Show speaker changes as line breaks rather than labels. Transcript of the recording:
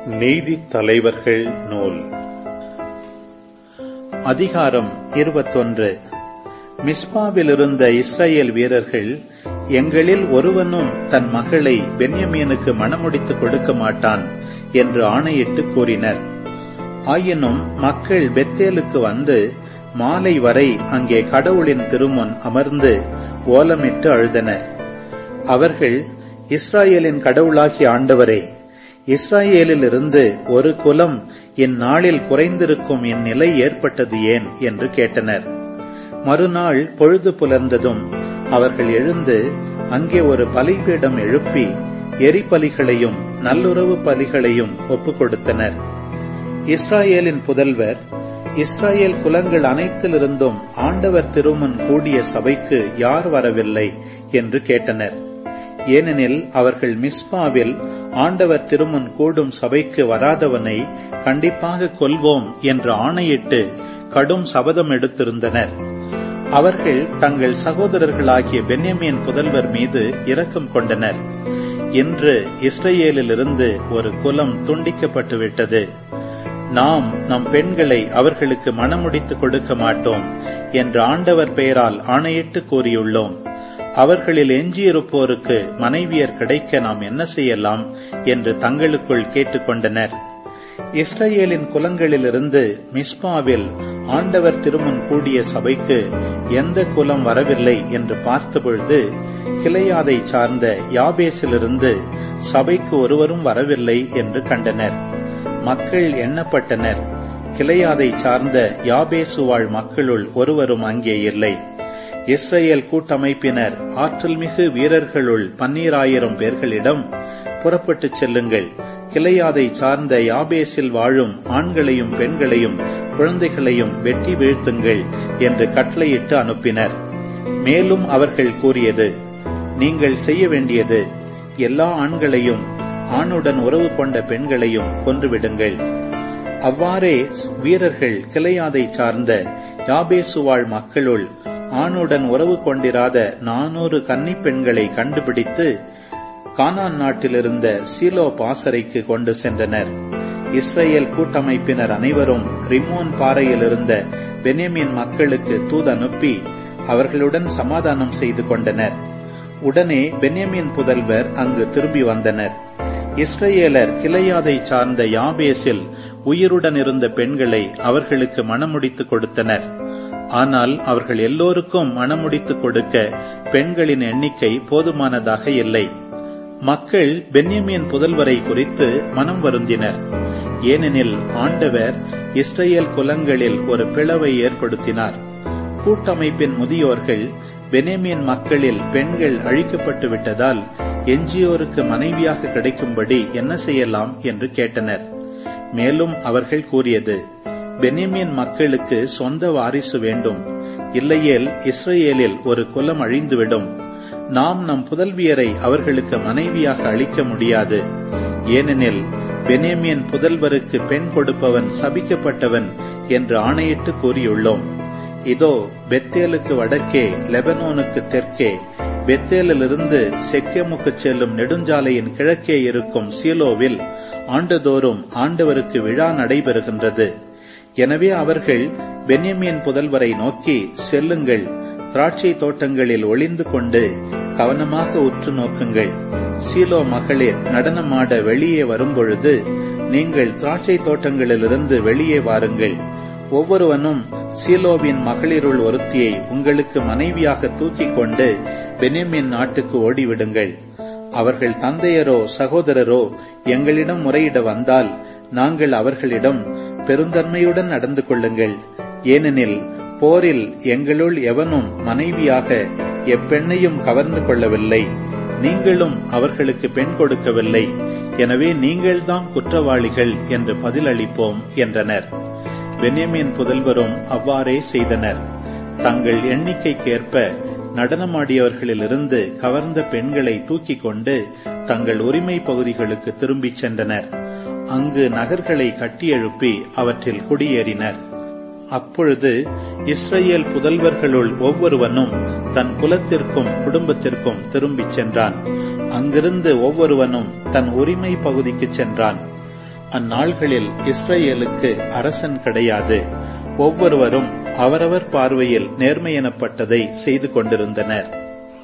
நீதித் தலைவர்கள் நூல் அதிகாரம் இருபத்தொன்று மிஸ்பாவில் இருந்த இஸ்ரேல் வீரர்கள் எங்களில் ஒருவனும் தன் மகளை பென்யமீனுக்கு மணமுடித்து கொடுக்க மாட்டான் என்று ஆணையிட்டு கூறினர் ஆயினும் மக்கள் பெத்தேலுக்கு வந்து மாலை வரை அங்கே கடவுளின் திருமுன் அமர்ந்து ஓலமிட்டு அழுதனர் அவர்கள் இஸ்ராயேலின் கடவுளாகிய ஆண்டவரே இஸ்ராயேலிலிருந்து ஒரு குலம் இந்நாளில் குறைந்திருக்கும் இந்நிலை ஏற்பட்டது ஏன் என்று கேட்டனர் மறுநாள் பொழுது புலர்ந்ததும் அவர்கள் எழுந்து அங்கே ஒரு பலிபீடம் எழுப்பி எரிபலிகளையும் நல்லுறவு பலிகளையும் ஒப்புக் கொடுத்தனர் இஸ்ராயேலின் புதல்வர் இஸ்ராயேல் குலங்கள் அனைத்திலிருந்தும் ஆண்டவர் திருமுன் கூடிய சபைக்கு யார் வரவில்லை என்று கேட்டனர் ஏனெனில் அவர்கள் மிஸ்பாவில் ஆண்டவர் திருமுன் கூடும் சபைக்கு வராதவனை கண்டிப்பாக கொல்வோம் என்று ஆணையிட்டு கடும் சபதம் எடுத்திருந்தனர் அவர்கள் தங்கள் சகோதரர்களாகிய பென்யமின் புதல்வர் மீது இரக்கம் கொண்டனர் இன்று இஸ்ரேலிலிருந்து ஒரு குலம் துண்டிக்கப்பட்டுவிட்டது நாம் நம் பெண்களை அவர்களுக்கு மணமுடித்து கொடுக்க மாட்டோம் என்று ஆண்டவர் பெயரால் ஆணையிட்டு கூறியுள்ளோம் அவர்களில் எஞ்சியிருப்போருக்கு மனைவியர் கிடைக்க நாம் என்ன செய்யலாம் என்று தங்களுக்குள் கேட்டுக்கொண்டனர் இஸ்ரேலின் குலங்களிலிருந்து மிஸ்பாவில் ஆண்டவர் திருமுன் கூடிய சபைக்கு எந்த குலம் வரவில்லை என்று பார்த்தபொழுது கிளையாதை சார்ந்த யாபேசிலிருந்து சபைக்கு ஒருவரும் வரவில்லை என்று கண்டனர் மக்கள் எண்ணப்பட்டனர் கிளையாதை சார்ந்த யாபேசு வாழ் மக்களுள் ஒருவரும் அங்கே இல்லை இஸ்ரேல் கூட்டமைப்பினர் ஆற்றல் மிகு வீரர்களுள் பன்னீராயிரம் பேர்களிடம் புறப்பட்டுச் செல்லுங்கள் கிளையாதை சார்ந்த யாபேசில் வாழும் ஆண்களையும் பெண்களையும் குழந்தைகளையும் வெட்டி வீழ்த்துங்கள் என்று கட்டளையிட்டு அனுப்பினர் மேலும் அவர்கள் கூறியது நீங்கள் செய்ய வேண்டியது எல்லா ஆண்களையும் ஆணுடன் உறவு கொண்ட பெண்களையும் கொன்றுவிடுங்கள் அவ்வாறே வீரர்கள் கிளையாதை சார்ந்த யாபேசுவாழ் மக்களுள் ஆணுடன் உறவு கொண்டிராத நானூறு கன்னி பெண்களை கண்டுபிடித்து கானான் நாட்டிலிருந்த சீலோ பாசறைக்கு கொண்டு சென்றனர் இஸ்ரேல் கூட்டமைப்பினர் அனைவரும் ரிமோன் பாறையில் இருந்த பெனியமின் மக்களுக்கு தூது அனுப்பி அவர்களுடன் சமாதானம் செய்து கொண்டனர் உடனே பென்யமின் புதல்வர் அங்கு திரும்பி வந்தனர் இஸ்ரேலர் கிளையாதை சார்ந்த யாபேசில் உயிருடன் இருந்த பெண்களை அவர்களுக்கு மணமுடித்து கொடுத்தனர் ஆனால் அவர்கள் எல்லோருக்கும் மணமுடித்து கொடுக்க பெண்களின் எண்ணிக்கை போதுமானதாக இல்லை மக்கள் பென்யமின் புதல்வரை குறித்து மனம் வருந்தினர் ஏனெனில் ஆண்டவர் இஸ்ரேல் குலங்களில் ஒரு பிளவை ஏற்படுத்தினார் கூட்டமைப்பின் முதியோர்கள் பெனேமியன் மக்களில் பெண்கள் அழிக்கப்பட்டு விட்டதால் எஞ்சியோருக்கு மனைவியாக கிடைக்கும்படி என்ன செய்யலாம் என்று கேட்டனர் மேலும் அவர்கள் கூறியது பெனிமியன் மக்களுக்கு சொந்த வாரிசு வேண்டும் இல்லையேல் இஸ்ரேலில் ஒரு குலம் அழிந்துவிடும் நாம் நம் புதல்வியரை அவர்களுக்கு மனைவியாக அளிக்க முடியாது ஏனெனில் பெனேமியன் புதல்வருக்கு பெண் கொடுப்பவன் சபிக்கப்பட்டவன் என்று ஆணையிட்டு கூறியுள்ளோம் இதோ பெத்தேலுக்கு வடக்கே லெபனோனுக்கு தெற்கே பெத்தேலிலிருந்து செக்கேமுக்கு செல்லும் நெடுஞ்சாலையின் கிழக்கே இருக்கும் சீலோவில் ஆண்டுதோறும் ஆண்டவருக்கு விழா நடைபெறுகின்றது எனவே அவர்கள் பென்யமின் புதல்வரை நோக்கி செல்லுங்கள் திராட்சை தோட்டங்களில் ஒளிந்து கொண்டு கவனமாக உற்று நோக்குங்கள் சீலோ மகளிர் நடனமாட வெளியே வரும்பொழுது நீங்கள் திராட்சை தோட்டங்களிலிருந்து வெளியே வாருங்கள் ஒவ்வொருவனும் சீலோவின் மகளிருள் ஒருத்தியை உங்களுக்கு மனைவியாக தூக்கிக் கொண்டு பெனிமின் நாட்டுக்கு ஓடிவிடுங்கள் அவர்கள் தந்தையரோ சகோதரரோ எங்களிடம் முறையிட வந்தால் நாங்கள் அவர்களிடம் பெருந்தன்மையுடன் நடந்து கொள்ளுங்கள் ஏனெனில் போரில் எங்களுள் எவனும் மனைவியாக எப்பெண்ணையும் கவர்ந்து கொள்ளவில்லை நீங்களும் அவர்களுக்கு பெண் கொடுக்கவில்லை எனவே நீங்கள்தான் குற்றவாளிகள் என்று பதிலளிப்போம் என்றனர் பென்யமின் புதல்வரும் அவ்வாறே செய்தனர் தங்கள் எண்ணிக்கைக்கேற்ப நடனமாடியவர்களிலிருந்து கவர்ந்த பெண்களை தூக்கிக் கொண்டு தங்கள் உரிமை பகுதிகளுக்கு திரும்பிச் சென்றனர் அங்கு நகர்களை கட்டியெழுப்பி அவற்றில் குடியேறினர் அப்பொழுது இஸ்ரேல் புதல்வர்களுள் ஒவ்வொருவனும் தன் குலத்திற்கும் குடும்பத்திற்கும் திரும்பிச் சென்றான் அங்கிருந்து ஒவ்வொருவனும் தன் உரிமை பகுதிக்கு சென்றான் அந்நாள்களில் இஸ்ரேலுக்கு அரசன் கிடையாது ஒவ்வொருவரும் அவரவர் பார்வையில் நேர்மை எனப்பட்டதை செய்து கொண்டிருந்தனர்